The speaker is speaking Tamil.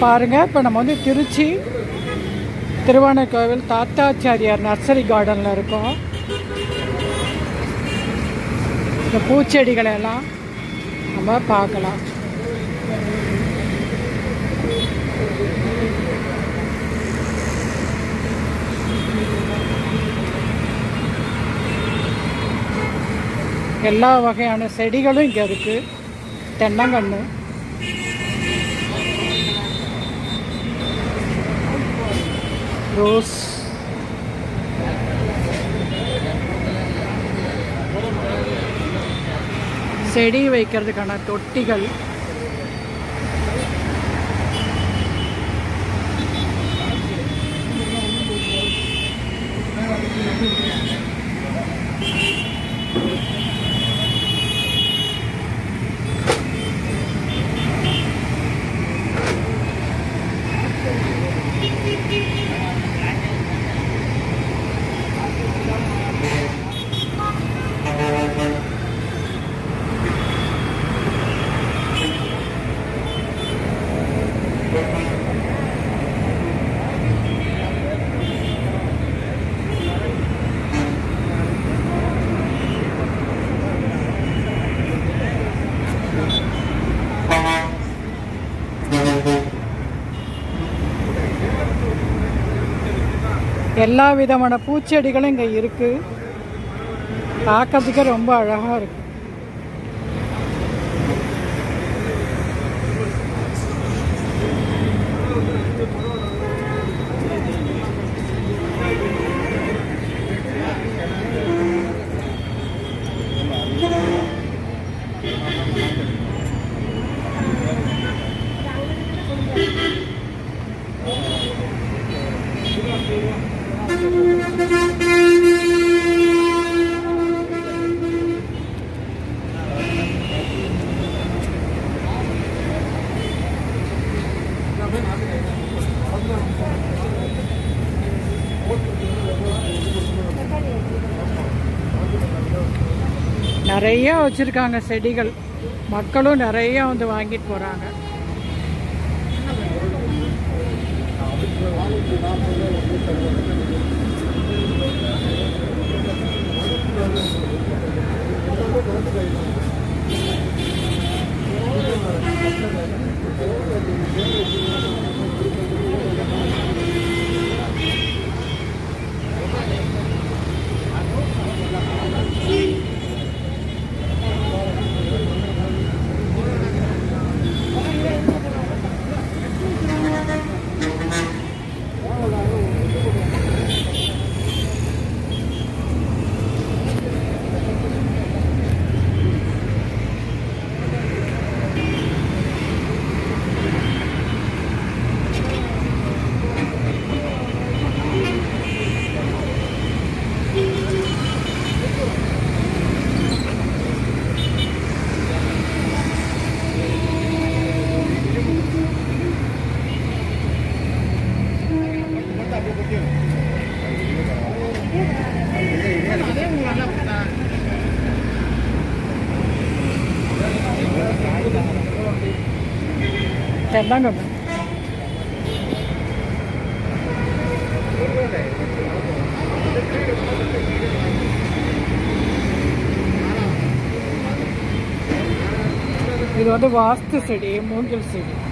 பாருங்கள் இப்போ நம்ம வந்து திருச்சி திருவானைக்கோவில் தாத்தாச்சாரியார் நர்சரி கார்டனில் இருக்கோம் இந்த பூச்செடிகளை எல்லாம் நம்ம பார்க்கலாம் எல்லா வகையான செடிகளும் இங்கே இருக்குது தென்னங்கன்று ரோஸ் செடி வைக்கிறதுக்கான தொட்டிகள் எல்லா விதமான பூச்செடிகளும் இங்கே இருக்குது பார்க்கறதுக்கே ரொம்ப அழகாக இருக்கு நிறைய வச்சுருக்காங்க செடிகள் மக்களும் நிறைய வந்து வாங்கிட்டு போகிறாங்க தென்னங்கன்று இது வந்து வாஸ்து செடி மூங்கில் செடி